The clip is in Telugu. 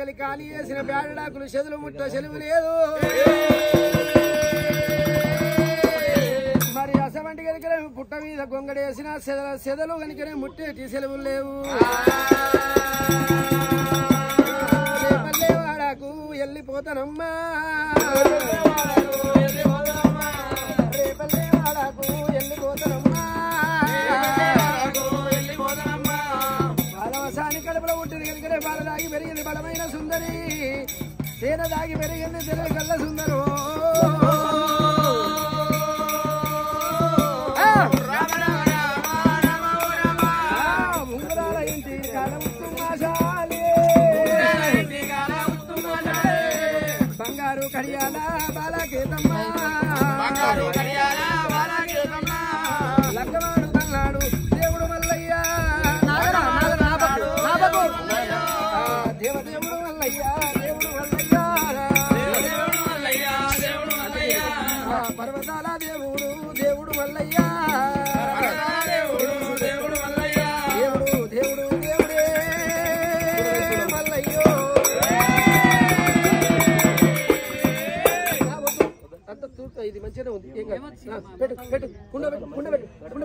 పగలి ఖాళీ చేసిన బ్యాడడాకులు చెదులు ముట్ట చెలువు లేదు మరి అసవంటి కనుకనే పుట్ట మీద గొంగడేసిన సెదల సెదలు కనుకనే ముట్టేటి సెలవులు లేవు రేపల్లె వాడకు వెళ్ళిపోతానమ్మా రేపల్లె వాడకు వెళ్ళిపోతానమ్మా బాలవసాని కడుపులో పుట్టింది కనుకనే బాల దాగి పెరిగింది బలమైన సుందరి తేన దాగి పెరిగింది తెలుగు కళ్ళ సుందరు ఆ! ఆ, ఉంగరాల ఇంటి కాల ఉత్తుమాశాలే. బంగారు కడియాల బాలకేతమ్మ లగ్గవాడు తన్నాడు దేవుడు మల్లయ్య నాగరా, నాగరా, నాపకు, నాపకు. ఆ, దేవదేవుడు మల్లయ్య దేవుడు మల్లయ్య ఆ, పర్వతాల దేవుడు దేవుడు మల్లయ్య దేవుడు దేవుడు దేవుడే మల్లయ్యో ఆ, వద్దు. అంత తూర్పు ఇది మంచిగానే ఉంది ఏం కాదు. ఆ, పెట్టు పెట్టు కుండ పెట్టు కుండ పెట్టు కుండ